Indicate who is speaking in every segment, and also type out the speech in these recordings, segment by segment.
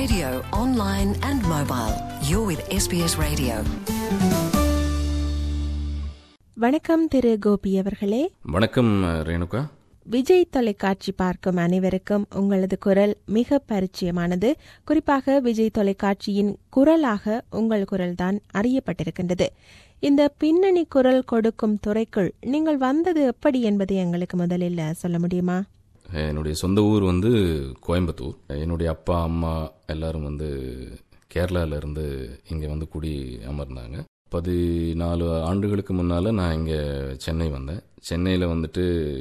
Speaker 1: radio, online and mobile. You're with SBS Radio.
Speaker 2: வணக்கம் திரு கோபி அவர்களே
Speaker 3: வணக்கம் ரேணுகா
Speaker 2: விஜய் தொலைக்காட்சி பார்க்கும் அனைவருக்கும் உங்களது குரல் மிக பரிச்சயமானது குறிப்பாக விஜய் தொலைக்காட்சியின் குரலாக உங்கள் குரல்தான் அறியப்பட்டிருக்கின்றது இந்த பின்னணி குரல் கொடுக்கும் துறைக்குள் நீங்கள் வந்தது எப்படி என்பதை எங்களுக்கு முதலில் சொல்ல முடியுமா
Speaker 3: என்னுடைய சொந்த ஊர் வந்து கோயம்புத்தூர் என்னுடைய அப்பா அம்மா எல்லாரும் வந்து கேரளால இருந்து இங்கே வந்து குடி அமர்ந்தாங்க பதினாலு ஆண்டுகளுக்கு முன்னால் நான் இங்கே சென்னை வந்தேன் சென்னையில் வந்துட்டு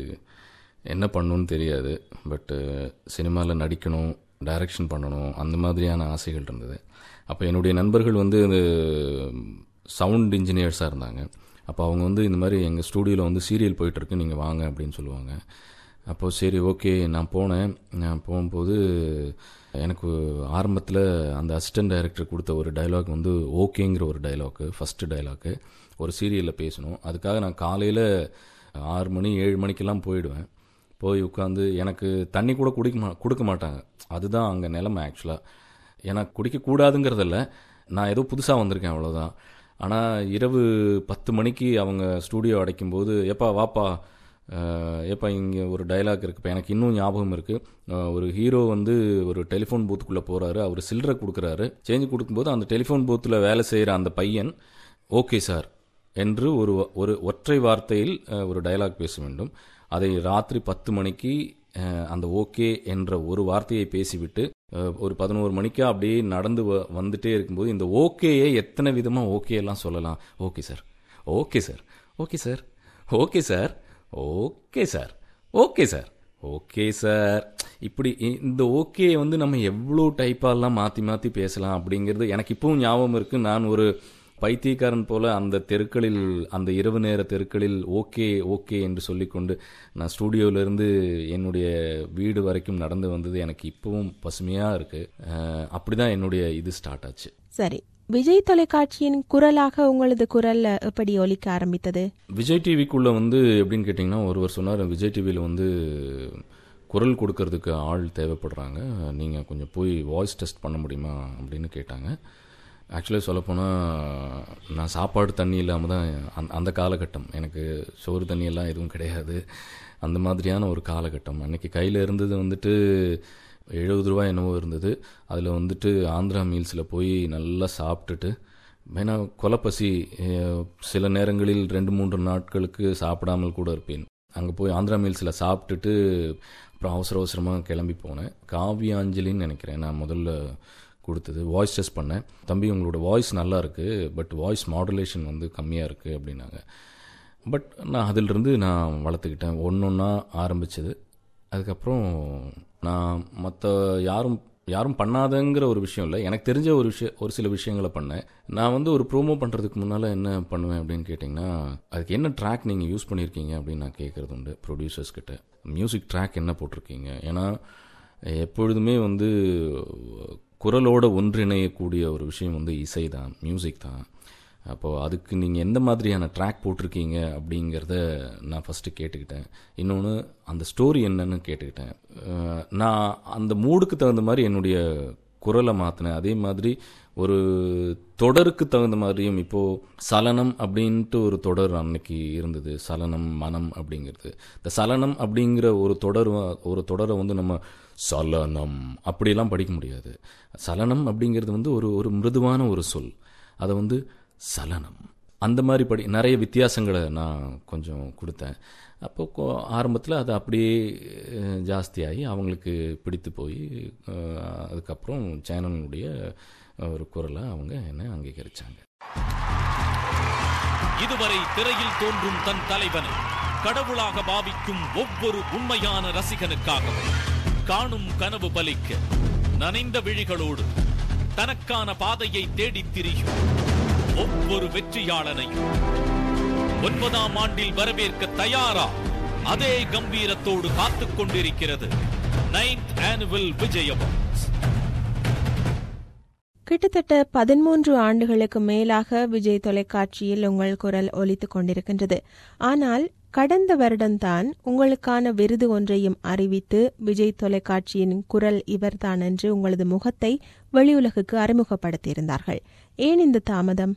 Speaker 3: என்ன பண்ணணும்னு தெரியாது பட்டு சினிமாவில் நடிக்கணும் டைரக்ஷன் பண்ணணும் அந்த மாதிரியான ஆசைகள் இருந்தது அப்போ என்னுடைய நண்பர்கள் வந்து இந்த சவுண்ட் இன்ஜினியர்ஸாக இருந்தாங்க அப்போ அவங்க வந்து இந்த மாதிரி எங்கள் ஸ்டூடியோவில் வந்து சீரியல் போயிட்டுருக்கு நீங்கள் வாங்க அப்படின்னு சொல்லுவாங்க அப்போது சரி ஓகே நான் போனேன் நான் போகும்போது எனக்கு ஆரம்பத்தில் அந்த அசிஸ்டன்ட் டைரக்டர் கொடுத்த ஒரு டைலாக் வந்து ஓகேங்கிற ஒரு டைலாக்கு ஃபஸ்ட்டு டைலாக்கு ஒரு சீரியலில் பேசணும் அதுக்காக நான் காலையில் ஆறு மணி ஏழு மணிக்கெல்லாம் போயிடுவேன் போய் உட்காந்து எனக்கு தண்ணி கூட குடிக்க மா கொடுக்க மாட்டாங்க அதுதான் அங்கே நிலைமை ஆக்சுவலாக எனக்கு குடிக்கக்கூடாதுங்கிறதில்ல நான் ஏதோ புதுசாக வந்திருக்கேன் அவ்வளோதான் ஆனால் இரவு பத்து மணிக்கு அவங்க ஸ்டூடியோ அடைக்கும்போது எப்பா வாப்பா ஏப்பா இங்கே ஒரு டைலாக் இருக்குப்பா எனக்கு இன்னும் ஞாபகம் இருக்குது ஒரு ஹீரோ வந்து ஒரு டெலிஃபோன் பூத்துக்குள்ளே போகிறாரு அவர் சில்லறை கொடுக்குறாரு சேஞ்ச் கொடுக்கும்போது அந்த டெலிஃபோன் பூத்தில் வேலை செய்கிற அந்த பையன் ஓகே சார் என்று ஒரு ஒரு ஒற்றை வார்த்தையில் ஒரு டைலாக் பேச வேண்டும் அதை ராத்திரி பத்து மணிக்கு அந்த ஓகே என்ற ஒரு வார்த்தையை பேசிவிட்டு ஒரு பதினோரு மணிக்கா அப்படியே நடந்து வந்துட்டே இருக்கும்போது இந்த ஓகேயை எத்தனை விதமாக ஓகே எல்லாம் சொல்லலாம் okay sir okay sir okay sir okay sir okay sir okay sir okay sir இப்படி இந்த ஓகே வந்து நம்ம எவ்வளோ டைப்பாலாம் மாற்றி மாற்றி பேசலாம் அப்படிங்கிறது எனக்கு இப்பவும் ஞாபகம் இருக்குது நான் ஒரு பைத்தியக்காரன் போல அந்த தெருக்களில் அந்த இரவு நேர தெருக்களில் ஓகே ஓகே என்று சொல்லிக்கொண்டு நான் ஸ்டூடியோவிலேருந்து என்னுடைய வீடு வரைக்கும் நடந்து வந்தது எனக்கு இப்பவும் பசுமையாக இருக்குது அப்படி தான் என்னுடைய இது ஸ்டார்ட் ஆச்சு
Speaker 2: சரி விஜய் தொலைக்காட்சியின் குரலாக உங்களது குரல் எப்படி ஒலிக்க ஆரம்பித்தது
Speaker 3: விஜய் டிவிக்குள்ள வந்து எப்படின்னு கேட்டிங்கன்னா ஒருவர் சொன்னார் விஜய் டிவியில் வந்து குரல் கொடுக்கறதுக்கு ஆள் தேவைப்படுறாங்க நீங்கள் கொஞ்சம் போய் வாய்ஸ் டெஸ்ட் பண்ண முடியுமா அப்படின்னு கேட்டாங்க ஆக்சுவலாக சொல்லப்போனால் நான் சாப்பாடு தண்ணி இல்லாமல் தான் அந் அந்த காலகட்டம் எனக்கு சோறு தண்ணியெல்லாம் எதுவும் கிடையாது அந்த மாதிரியான ஒரு காலகட்டம் அன்றைக்கி கையில் இருந்தது வந்துட்டு எழுபது ரூபா என்னவோ இருந்தது அதில் வந்துட்டு ஆந்திரா மீல்ஸில் போய் நல்லா சாப்பிட்டுட்டு மெயினாக கொலப்பசி சில நேரங்களில் ரெண்டு மூன்று நாட்களுக்கு சாப்பிடாமல் கூட இருப்பேன் அங்கே போய் ஆந்திரா மீல்ஸில் சாப்பிட்டுட்டு அப்புறம் அவசர அவசரமாக கிளம்பி போனேன் காவியாஞ்சலின்னு நினைக்கிறேன் நான் முதல்ல கொடுத்தது வாய்ஸ் டெஸ்ட் பண்ணேன் தம்பி உங்களோட வாய்ஸ் நல்லா இருக்குது பட் வாய்ஸ் மாடுலேஷன் வந்து கம்மியாக இருக்குது அப்படின்னாங்க பட் நான் அதிலிருந்து நான் வளர்த்துக்கிட்டேன் ஒன்று ஒன்றா ஆரம்பித்தது அதுக்கப்புறம் நான் மற்ற யாரும் யாரும் பண்ணாதங்கிற ஒரு விஷயம் இல்லை எனக்கு தெரிஞ்ச ஒரு விஷயம் ஒரு சில விஷயங்களை பண்ணேன் நான் வந்து ஒரு ப்ரோமோ பண்ணுறதுக்கு முன்னால் என்ன பண்ணுவேன் அப்படின்னு கேட்டிங்கன்னா அதுக்கு என்ன ட்ராக் நீங்கள் யூஸ் பண்ணியிருக்கீங்க அப்படின்னு நான் கேட்குறது உண்டு ப்ரொடியூசர்ஸ் கிட்ட மியூசிக் ட்ராக் என்ன போட்டிருக்கீங்க ஏன்னா எப்பொழுதுமே வந்து குரலோட ஒன்றிணையக்கூடிய ஒரு விஷயம் வந்து இசை தான் மியூசிக் தான் அப்போது அதுக்கு நீங்கள் எந்த மாதிரியான ட்ராக் போட்டிருக்கீங்க அப்படிங்கிறத நான் ஃபஸ்ட்டு கேட்டுக்கிட்டேன் இன்னொன்று அந்த ஸ்டோரி என்னன்னு கேட்டுக்கிட்டேன் நான் அந்த மூடுக்கு தகுந்த மாதிரி என்னுடைய குரலை மாற்றினேன் அதே மாதிரி ஒரு தொடருக்கு தகுந்த மாதிரியும் இப்போது சலனம் அப்படின்ட்டு ஒரு தொடர் அன்னைக்கு இருந்தது சலனம் மனம் அப்படிங்கிறது இந்த சலனம் அப்படிங்கிற ஒரு தொடர் ஒரு தொடரை வந்து நம்ம சலனம் அப்படிலாம் படிக்க முடியாது சலனம் அப்படிங்கிறது வந்து ஒரு ஒரு மிருதுவான ஒரு சொல் அதை வந்து சலனம் அந்த மாதிரி படி நிறைய வித்தியாசங்களை நான் கொஞ்சம் கொடுத்தேன் அப்போ ஆரம்பத்தில் அது அப்படியே ஜாஸ்தியாகி அவங்களுக்கு பிடித்து போய் அதுக்கப்புறம் சேனலுடைய ஒரு குரலை அவங்க என்னை அங்கீகரித்தாங்க
Speaker 4: இதுவரை திரையில் தோன்றும் தன் தலைவனை கடவுளாக பாவிக்கும் ஒவ்வொரு உண்மையான ரசிகனுக்காகவும் காணும் கனவு பலிக்க நனைந்த விழிகளோடு தனக்கான பாதையை தேடித் திரியும் ஒவ்வொரு வெற்றியாளனையும் ஒன்பதாம் ஆண்டில் வரவேற்க தயாரா அதே கம்பீரத்தோடு காத்துக் கொண்டிருக்கிறது நைன்த் ஆனுவல் விஜய் அவார்ட்ஸ்
Speaker 2: கிட்டத்தட்ட பதிமூன்று ஆண்டுகளுக்கு மேலாக விஜய் தொலைக்காட்சியில் உங்கள் குரல் ஒலித்துக் கொண்டிருக்கின்றது ஆனால் கடந்த வருடம்தான் உங்களுக்கான விருது ஒன்றையும் அறிவித்து விஜய் தொலைக்காட்சியின் குரல் இவர்தான் என்று உங்களது முகத்தை வெளியுலகுக்கு அறிமுகப்படுத்தியிருந்தார்கள் ஏன் இந்த தாமதம்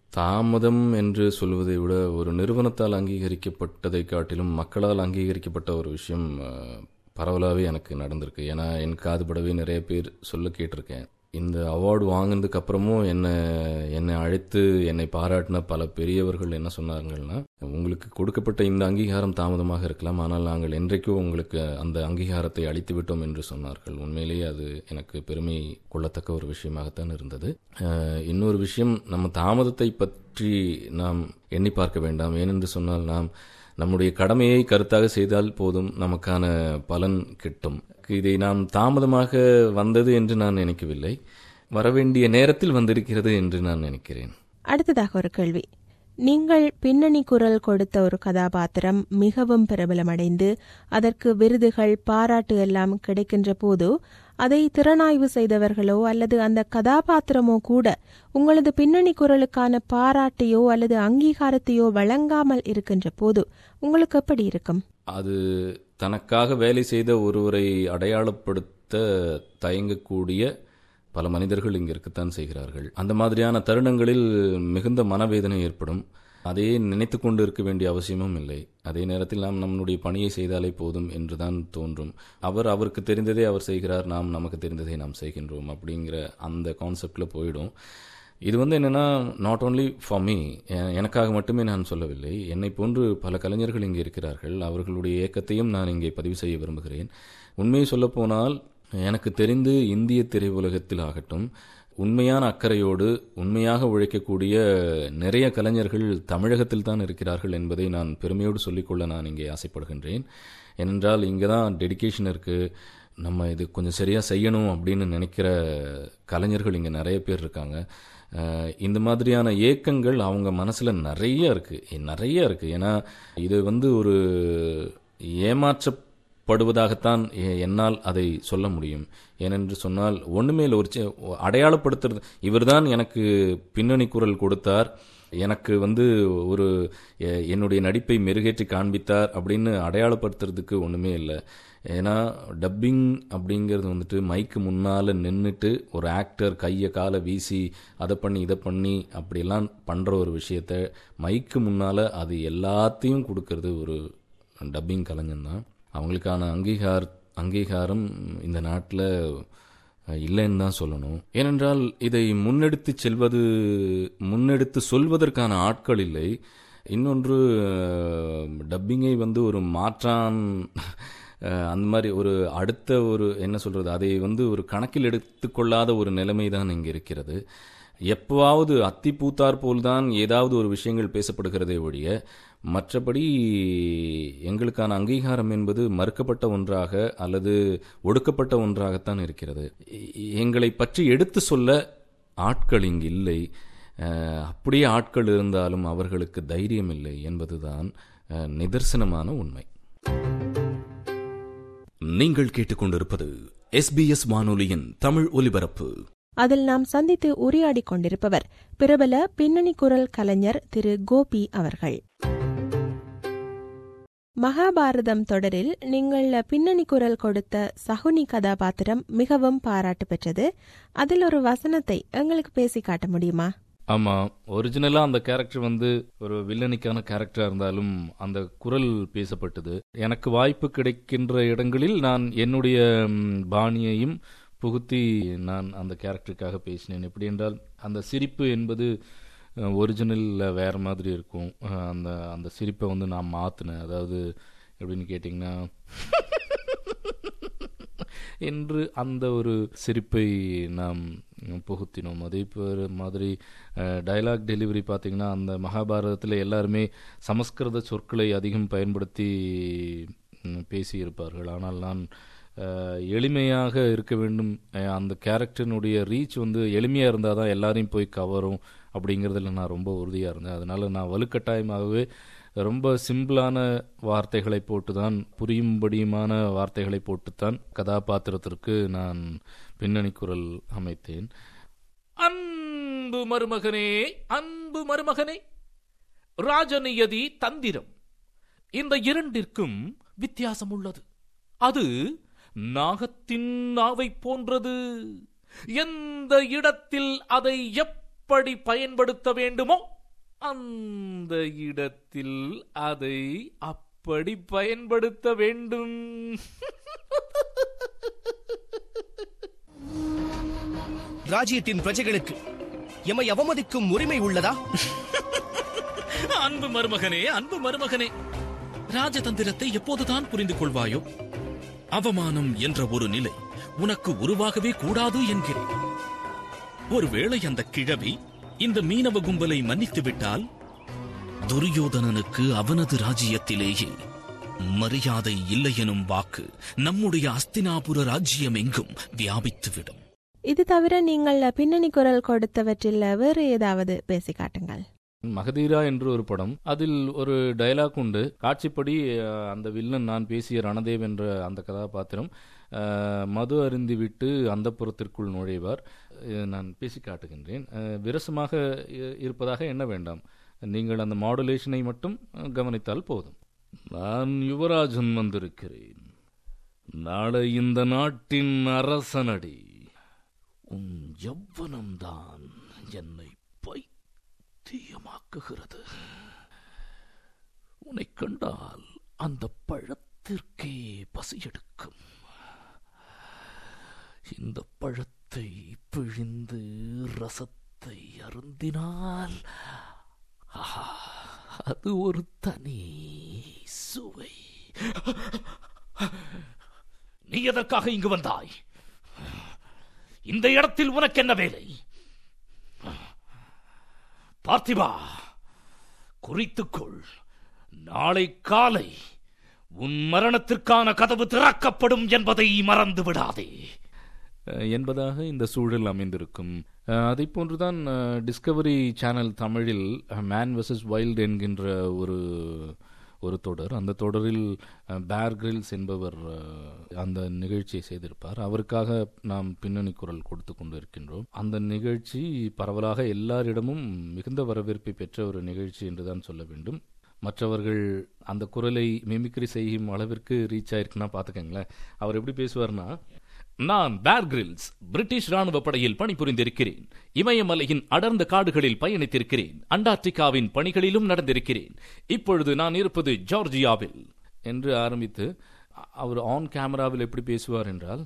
Speaker 3: தாமதம் என்று சொல்வதை விட ஒரு நிறுவனத்தால் அங்கீகரிக்கப்பட்டதை காட்டிலும் மக்களால் அங்கீகரிக்கப்பட்ட ஒரு விஷயம் அஹ், பரவலாகவே எனக்கு நடந்திருக்கு ஏன்னா என் காதுபடவே நிறைய பேர் சொல்ல கேட்டிருக்கேன் இந்த அவார்டு வாங்கினதுக்கு அப்புறமும் என்னை என்னை அழைத்து என்னை பாராட்டின பல பெரியவர்கள் என்ன சொன்னார்கள்னா உங்களுக்கு கொடுக்கப்பட்ட இந்த அங்கீகாரம் தாமதமாக இருக்கலாம் ஆனால் நாங்கள் என்றைக்கோ உங்களுக்கு அந்த அங்கீகாரத்தை அளித்து விட்டோம் என்று சொன்னார்கள் உண்மையிலேயே அது எனக்கு பெருமை கொள்ளத்தக்க ஒரு விஷயமாகத்தான் இருந்தது அஹ், இன்னொரு விஷயம் நம்ம தாமதத்தை பற்றி நாம் எண்ணி பார்க்க வேண்டாம் ஏனென்று சொன்னால் நாம் நம்முடைய கடமையை கருத்தாக செய்தால் போதும் நமக்கான பலன் கிட்டும் இதை நாம் தாமதமாக வந்தது என்று நான் நினைக்கவில்லை வரவேண்டிய நேரத்தில் வந்திருக்கிறது என்று நான் நினைக்கிறேன்
Speaker 2: அடுத்ததாக ஒரு கேள்வி நீங்கள் பின்னணி குரல் கொடுத்த ஒரு கதாபாத்திரம் மிகவும் பிரபலமடைந்து அதற்கு விருதுகள் பாராட்டு எல்லாம் கிடைக்கின்ற போது அதை திறனாய்வு செய்தவர்களோ அல்லது அந்த கதாபாத்திரமோ கூட உங்களது பின்னணி குரலுக்கான பாராட்டையோ அல்லது அங்கீகாரத்தையோ வழங்காமல் இருக்கின்ற போது உங்களுக்கு எப்படி இருக்கும்
Speaker 3: அது தனக்காக வேலை செய்த ஒருவரை அடையாளப்படுத்த தயங்கக்கூடிய பல மனிதர்கள் இங்கு இருக்கத்தான் செய்கிறார்கள் அந்த மாதிரியான தருணங்களில் மிகுந்த மனவேதனை ஏற்படும் அதையே நினைத்து கொண்டு இருக்க வேண்டிய அவசியமும் இல்லை அதே நேரத்தில் நாம் நம்முடைய பணியை செய்தாலே போதும் என்றுதான் தோன்றும் அவர் அவருக்கு தெரிந்ததை அவர் செய்கிறார் நாம் நமக்கு தெரிந்ததை நாம் செய்கின்றோம் அப்படிங்கிற அந்த கான்செப்டில் போயிடும் இது வந்து என்னன்னா நாட் ஓன்லி ஃபார் மீ எனக்காக மட்டுமே நான் சொல்லவில்லை என்னை போன்று பல கலைஞர்கள் இங்கே இருக்கிறார்கள் அவர்களுடைய இயக்கத்தையும் நான் இங்கே பதிவு செய்ய விரும்புகிறேன் உண்மையை சொல்லப்போனால் எனக்கு தெரிந்து இந்திய திரையுலகத்தில் ஆகட்டும் உண்மையான அக்கறையோடு உண்மையாக உழைக்கக்கூடிய நிறைய கலைஞர்கள் தமிழகத்தில் தான் இருக்கிறார்கள் என்பதை நான் பெருமையோடு சொல்லிக்கொள்ள நான் இங்கே ஆசைப்படுகின்றேன் ஏனென்றால் இங்கே தான் டெடிகேஷன் இருக்குது நம்ம இது கொஞ்சம் சரியாக செய்யணும் அப்படின்னு நினைக்கிற கலைஞர்கள் இங்கே நிறைய பேர் இருக்காங்க அஹ் இந்த மாதிரியான ஏக்கங்கள் அவங்க மனசில் நிறைய இருக்குது நிறைய இருக்குது ஏன்னா இது வந்து ஒரு ஏமாற்றப்படுவதாகத்தான் எ- என்னால் அதை சொல்ல முடியும் ஏனென்று சொன்னால் ஒன்றுமே இல்லை ஒரு சி- அடையாளப்படுத்துறது இவர்தான் எனக்கு பின்னணி குரல் கொடுத்தார் எனக்கு வந்து ஒரு எ- என்னுடைய நடிப்பை மெருகேற்றி காண்பித்தார் அப்படின்னு அடையாளப்படுத்துறதுக்கு ஒன்றுமே இல்லை ஏன்னா டப்பிங் அப்படிங்கிறது வந்துட்டு மைக்கு முன்னால் நின்றுட்டு ஒரு ஆக்டர் கையை காலை வீசி அதை பண்ணி இதை பண்ணி அப்படிலாம் பண்ணுற ஒரு விஷயத்த மைக்கு முன்னால் அது எல்லாத்தையும் கொடுக்கறது ஒரு டப்பிங் கலைஞன் தான் அவங்களுக்கான அங்கீகார அங்கீகாரம் இந்த நாட்டில் இல்லைன்னு தான் சொல்லணும் ஏனென்றால் இதை முன்னெடுத்து செல்வது முன்னெடுத்து சொல்வதற்கான ஆட்கள் இல்லை இன்னொன்று டப்பிங்கை வந்து ஒரு மாற்றான் அஹ், அந்த மாதிரி ஒரு அடுத்த ஒரு என்ன சொல்றது அதை வந்து ஒரு கணக்கில் எடுத்துக்கொள்ளாத ஒரு நிலைமை தான் இங்கே இருக்கிறது எப்பவாவது அத்தி பூத்தார் போல்தான் ஏதாவது ஒரு விஷயங்கள் பேசப்படுகிறதே ஒழிய மற்றபடி எங்களுக்கான அங்கீகாரம் என்பது மறுக்கப்பட்ட ஒன்றாக அல்லது ஒடுக்கப்பட்ட ஒன்றாகத்தான் இருக்கிறது எ- எங்களை பற்றி எடுத்து சொல்ல ஆட்கள் இங்கு இல்லை அஹ், அப்படியே ஆட்கள் இருந்தாலும் அவர்களுக்கு தைரியம் இல்லை என்பதுதான் அஹ், நிதர்சனமான உண்மை நீங்கள் கேட்டுக்கொண்டிருப்பது எஸ்பிஎஸ் வானொலியின் தமிழ் ஒலிபரப்பு
Speaker 2: அதில் நாம் சந்தித்து உரையாடிக் கொண்டிருப்பவர் பிரபல பின்னணி குரல் கலைஞர் திரு கோபி அவர்கள் மகாபாரதம் தொடரில் நீங்கள் பின்னணி குரல் கொடுத்த சகுனி கதாபாத்திரம் மிகவும் பாராட்டு பெற்றது அதில் ஒரு வசனத்தை எங்களுக்கு பேசி காட்ட முடியுமா
Speaker 3: ஆமாம் ஒரிஜினலாக அந்த கேரக்டர் வந்து ஒரு வில்லனிக்கான கேரக்டராக இருந்தாலும் அந்த குரல் பேசப்பட்டது எனக்கு வாய்ப்பு கிடைக்கின்ற இடங்களில் நான் என்னுடைய ம், பாணியையும் புகுத்தி நான் அந்த கேரக்டருக்காக பேசினேன் எப்படி என்றால் அந்த சிரிப்பு என்பது ஒரிஜினலில் வேறு மாதிரி இருக்கும் அஹ், அந்த அந்த சிரிப்பை வந்து நான் மாற்றினேன் அதாவது எப்படின்னு கேட்டிங்கன்னா என்று அந்த ஒரு சிரிப்பை நாம் புகுத்தினோம் அதே பேர் மாதிரி டயலாக் டெலிவரி பார்த்தீங்கன்னா அந்த மகாபாரதத்தில் எல்லாருமே சமஸ்கிருத சொற்களை அதிகம் பயன்படுத்தி ம், பேசியிருப்பார்கள் ஆனால் நான் அஹ், எளிமையாக இருக்க வேண்டும் அஹ், அந்த கேரக்டரினுடைய ரீச் வந்து எளிமையாக இருந்தால் தான் எல்லாரையும் போய் கவரும் அப்படிங்கிறதுல நான் ரொம்ப உறுதியாக இருந்தேன் அதனால் நான் வலுக்கட்டாயமாகவே ரொம்ப சிம்பிளான வார்த்தைகளை போட்டு தான் புரியும்படியுமான வார்த்தைகளை போட்டுத்தான் கதாபாத்திரத்திற்கு நான் பின்னணி குரல் அமைத்தேன்
Speaker 4: அன்பு மருமகனே அன்பு மருமகனே ராஜநியதி தந்திரம் இந்த இரண்டிற்கும் வித்தியாசம் உள்ளது அது நாகத்தின் நாவை போன்றது எந்த இடத்தில் அதை எப்படி பயன்படுத்த வேண்டுமோ அந்த இடத்தில் அதை அப்படி பயன்படுத்த வேண்டும்
Speaker 5: ராஜ்யத்தின் பிரஜைகளுக்கு எமை அவமதிக்கும் உரிமை உள்ளதா
Speaker 6: அன்பு மருமகனே அன்பு மருமகனே ராஜதந்திரத்தை எப்போதுதான் புரிந்து கொள்வாயோ அவமானம் என்ற ஒரு நிலை உனக்கு உருவாகவே கூடாது என்கிறேன் ஒருவேளை அந்த கிழவி இந்த மீனவ கும்பலை மன்னித்து விட்டால் துரியோதனனுக்கு அவனது ராஜ்யத்திலேயே மரியாதை இல்லை எனும் வாக்கு நம்முடைய அஸ்தினாபுர ராஜ்யம் எங்கும் வியாபித்துவிடும்
Speaker 2: இது தவிர நீங்கள் பின்னணி குரல் கொடுத்தவற்றில் வேறு ஏதாவது பேசி காட்டுங்கள்
Speaker 3: மகதீரா என்று ஒரு படம் அதில் ஒரு டயலாக் உண்டு காட்சிப்படி அஹ், அந்த வில்லன் நான் பேசிய ரணதேவ் என்ற அந்த கதாபாத்திரம் அஹ், மது அருந்திவிட்டு அந்த புறத்திற்குள் நுழைவார் அஹ், நான் பேசி காட்டுகின்றேன் அஹ், விரசமாக இ- இருப்பதாக எண்ண வேண்டாம் நீங்கள் அந்த மாடுலேஷனை மட்டும் அஹ், கவனித்தால் போதும் நான் யுவராஜன் வந்திருக்கிறேன் நாளை இந்த நாட்டின் அரசனடி உன் யவ்வனம்தான் என்னை பைத்தியமாக்குகிறது உன்னை கண்டால் அந்த பழத்திற்கே பசியெடுக்கும் இந்த பழத்தை பிழிந்து ரசத்தை அருந்தினால் ஆஹா, அது ஒரு தனி சுவை
Speaker 4: நீ எதற்காக இங்கு வந்தாய் இந்த இடத்தில் உனக்கு என்ன வேலை பார்த்திபா குறித்துக்கொள் நாளை காலை உன் மரணத்திற்கான கதவு திறக்கப்படும் என்பதை மறந்து விடாதே
Speaker 3: அஹ், என்பதாக இந்த சூழல் அமைந்திருக்கும் அஹ், அதைப் போன்றுதான் அஹ், டிஸ்கவரி சேனல் தமிழில் மேன் vs வைல்ட் என்கின்ற ஒரு ஒரு தொடர் அந்த தொடரில் அஹ், பேர் கிரில்ஸ் என்பவர் அஹ், அந்த நிகழ்ச்சியை செய்திருப்பார் அவருக்காக நாம் பின்னணி குரல் கொடுத்து கொண்டிருக்கின்றோம் அந்த நிகழ்ச்சி பரவலாக எல்லாரிடமும் மிகுந்த வரவேற்பை பெற்ற ஒரு நிகழ்ச்சி என்றுதான் சொல்ல வேண்டும் மற்றவர்கள் அந்த குரலை மிமிக்ரி செய்யும் அளவிற்கு ரீச் ஆயிருக்குன்னா பார்த்துக்கங்களேன் அவர் எப்படி பேசுவார்னா
Speaker 4: நான் பேர் கிரில்ஸ் பிரிட்டிஷ் ராணுவ படையில் பணிபுரிந்திருக்கிறேன் இமயமலையின் அடர்ந்த காடுகளில் பயணித்திருக்கிறேன் அண்டார்டிகாவின் பணிகளிலும் நடந்திருக்கிறேன் இப்பொழுது நான் இருப்பது ஜார்ஜியாவில்
Speaker 3: என்று ஆரம்பித்து அ- அவர் ஆன் கேமராவில் எப்படி பேசுவார் என்றால்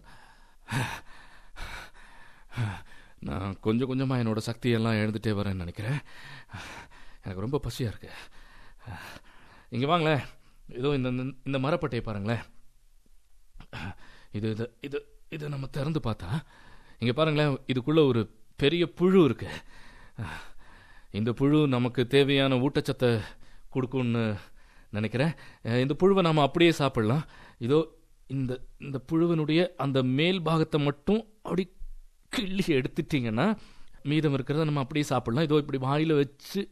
Speaker 3: நான் கொஞ்சம் கொஞ்சமாக என்னோட சக்தியெல்லாம் எழுந்துட்டே வரேன்னு நினைக்கிறேன் எனக்கு ரொம்ப பசியாக இருக்கு இங்கே வாங்களேன் இதோ இந்த இந்த- இந்த மரப்பட்டையை பாருங்களேன் இது இது இது இது நம்ம திறந்து பார்த்தா இங்கே பாருங்களேன் இதுக்குள்ள ஒரு பெரிய புழு இருக்கு இந்த புழு நமக்கு தேவையான ஊட்டச்சத்தை கொடுக்கும்னு நினைக்கிறேன் அஹ் இந்த புழுவை நாம் அப்படியே சாப்பிடலாம் இதோ இந்த இந்த புழுவினுடைய அந்த மேல் பாகத்தை மட்டும் அப்படி கிள்ளி எடுத்துட்டீங்கன்னா மீதம் இருக்கிறத நம்ம அப்படியே சாப்பிடலாம் இதோ இப்படி வாயில வச்சு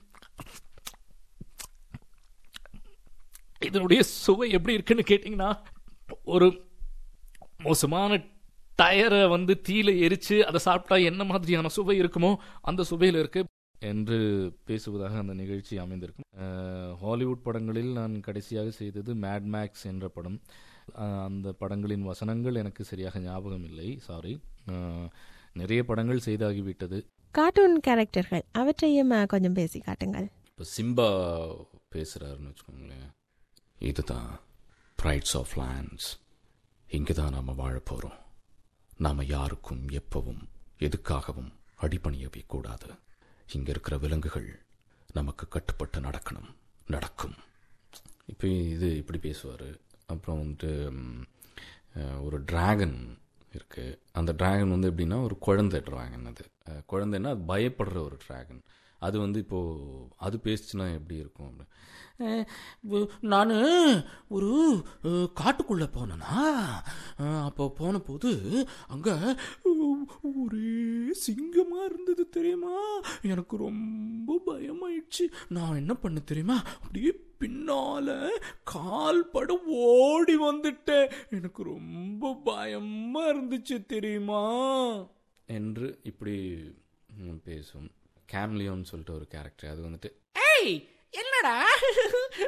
Speaker 3: இதனுடைய சுவை எப்படி இருக்குன்னு கேட்டிங்கன்னா ஒரு மோசமான டயரை வந்து தீயில எரிச்சு அதை சாப்பிட்டா என்ன மாதிரியான சுவை இருக்குமோ அந்த சுவையில் இருக்கு என்று பேசுவதாக அந்த நிகழ்ச்சி அமைந்திருக்கும் அஹ், ஹாலிவுட் படங்களில் நான் கடைசியாக செய்தது மேட் மேக்ஸ் என்ற படம் அஹ், அந்த படங்களின் வசனங்கள் எனக்கு சரியாக ஞாபகம் இல்லை சாரி நிறைய படங்கள் செய்தாகிவிட்டது
Speaker 2: கார்ட்டூன் கேரக்டர்கள் அவற்றையும் அஹ், கொஞ்சம் பேசி காட்டுங்கள்
Speaker 3: இப்போ சிம்பா பேசுகிறாருன்னு வச்சுக்கோங்களேன் இதுதான் ப்ரைட்ஸ் ஆஃப் லேண்ட்ஸ் இங்கே தான் நாம் வாழ போகிறோம் நாம் யாருக்கும் எப்பவும் எதுக்காகவும் அடிபணியவே கூடாது இங்கே இருக்கிற விலங்குகள் நமக்கு கட்டுப்பட்டு நடக்கணும் நடக்கும் இப்போ இது இப்படி பேசுவார் அப்புறம் வந்துட்டு ம், அஹ், ஒரு டிராகன் இருக்குது அந்த டிராகன் வந்து எப்படின்னா ஒரு குழந்தை டிராகன் அது அஹ், குழந்தைன்னா அது பயப்படுற ஒரு டிராகன் அது வந்து இப்போது அது பேசுச்சுன்னா எப்படி இருக்கும் அப்படி
Speaker 6: நான் ஒரு அஹ், காட்டுக்குள்ள போனேனா அஹ், அப்போ போன போது அங்க அஹ், ஒரே சிங்கமா இருந்தது தெரியுமா எனக்கு ரொம்ப பயமாயிடுச்சு நான் என்ன பண்ண தெரியுமா அப்படியே பின்னால கால் பட ஓடி வந்துட்டேன் எனக்கு ரொம்ப பயமா இருந்துச்சு தெரியுமா
Speaker 3: என்று இப்படி ம், பேசும் கேம்லியோன்னு சொல்லிட்டு ஒரு கேரக்டர் அது வந்துட்டு
Speaker 6: ஏய் என்னடா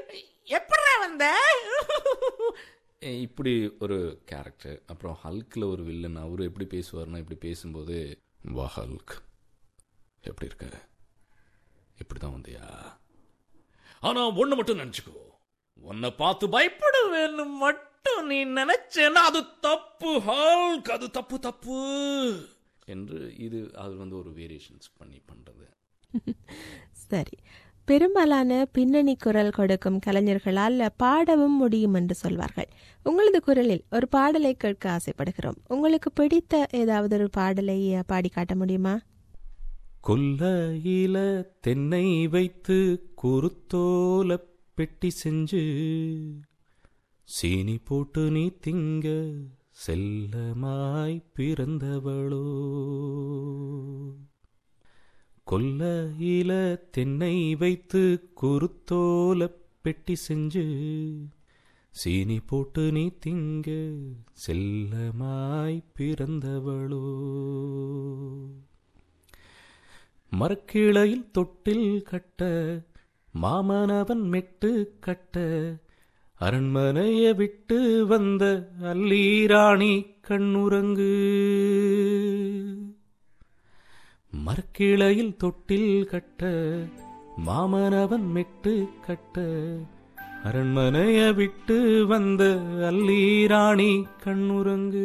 Speaker 7: எப்படா வந்த
Speaker 3: ஏ, இப்படி ஒரு கேரக்டர் அப்புறம் ஹல்கில் ஒரு வில்லன் அவரு எப்படி பேசுவார்னா இப்படி பேசும்போது வா ஹல்க் எப்படி இருக்க இப்படி தான் வந்தியா
Speaker 6: ஆனா ஒண்ணு மட்டும் நினைச்சுக்கோ உன்னை பார்த்து பயப்படுவேன்னு மட்டும் நீ நினைச்சேன்னா அது தப்பு ஹால்க் அது தப்பு தப்பு
Speaker 3: என்று இது அது வந்து ஒரு வேரியேஷன்ஸ் பண்ணி பண்ணுறது
Speaker 2: சரி பெரும்பாலான பின்னணி குரல் கொடுக்கும் கலைஞர்களால் பாடவும் முடியும் என்று சொல்வார்கள் உங்களது குரலில் ஒரு பாடலை கேட்க ஆசைப்படுகிறோம் உங்களுக்கு பிடித்த ஏதாவது ஒரு பாடலை அஹ், பாடி காட்ட முடியுமா
Speaker 3: கொல்லையில தென்னை வைத்து குருத்தோல பெட்டி செஞ்சு சீனி போட்டு நீ திங்க செல்லமாய் பிறந்தவளோ கொல்லையில தென்னை வைத்து குருத்தோல பெட்டி செஞ்சு சீனி போட்டு நீ திங்க செல்லமாய் பிறந்தவளோ மரக்கிளையில் தொட்டில் கட்ட மாமனவன் மெட்டு கட்ட அரண்மனைய விட்டு வந்த அல்லீராணி கண்ணுறங்கு மரக்கிளையில் தொட்டில் கட்ட மாமனவன் மெட்டு கட்ட அரண்மனைய விட்டு வந்த அல்லீராணி கண்ணுறங்கு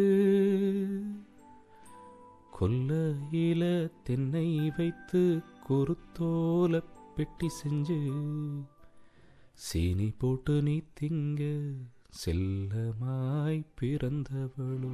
Speaker 3: கொல்லையில தென்னை வைத்து குருத்தோல பெட்டி செஞ்சு சீனி போட்டு நீ திங்க செல்லமாய் பிறந்தவளோ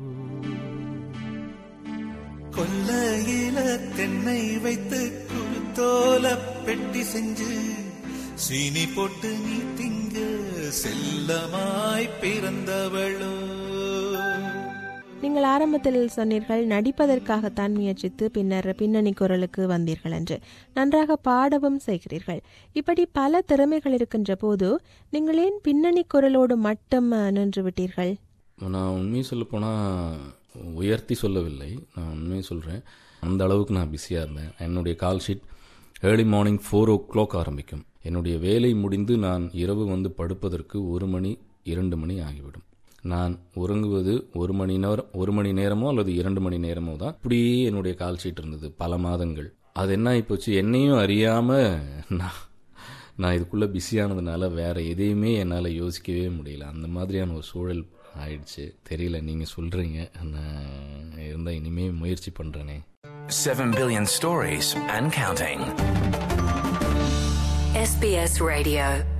Speaker 8: கொல்லையில தென்னை வைத்து குருத்தோல பெட்டி செஞ்சு சீனி போட்டு நீ திங்க செல்லமாய் பிறந்தவளோ
Speaker 2: நீங்கள் ஆரம்பத்தில் சொன்னீர்கள் நடிப்பதற்காகத்தான் முயற்சித்து பின்னர் பின்னணி குரலுக்கு வந்தீர்கள் என்று நன்றாக பாடவும் செய்கிறீர்கள் இப்படி பல திறமைகள் இருக்கின்ற போது நீங்கள் ஏன் பின்னணி குரலோடு மட்டும் அஹ், நின்று விட்டீர்கள்
Speaker 3: நான் உண்மையை சொல்லப்போனால் உயர்த்தி சொல்லவில்லை நான் உண்மையை சொல்கிறேன் அந்த அளவுக்கு நான் பிஸியாக இருந்தேன் என்னுடைய call sheet early morning four o'clock ஆரம்பிக்கும் என்னுடைய வேலை முடிந்து நான் இரவு வந்து படுப்பதற்கு ஒரு மணி இரண்டு மணி ஆகிவிடும் நான் உறங்குவது ஒரு மணி நேரம் ஒரு மணி நேரமோ அல்லது இரண்டு மணி நேரமோ தான் இப்படியே என்னுடைய கால் ஷீட் இருந்தது பல மாதங்கள் அது என்ன ஆகிப்போச்சு என்னையும் அறியாமல் நான் நான் இதுக்குள்ளே பிஸியானதுனால வேற எதையுமே என்னால் யோசிக்கவே முடியல அந்த மாதிரியான ஒரு சூழல் ஆயிடுச்சு தெரியல நீங்கள் சொல்கிறீங்க நான் இருந்தால் இனிமே முயற்சி பண்ணுறேனே
Speaker 9: 7 billion stories and counting.
Speaker 1: SBS Radio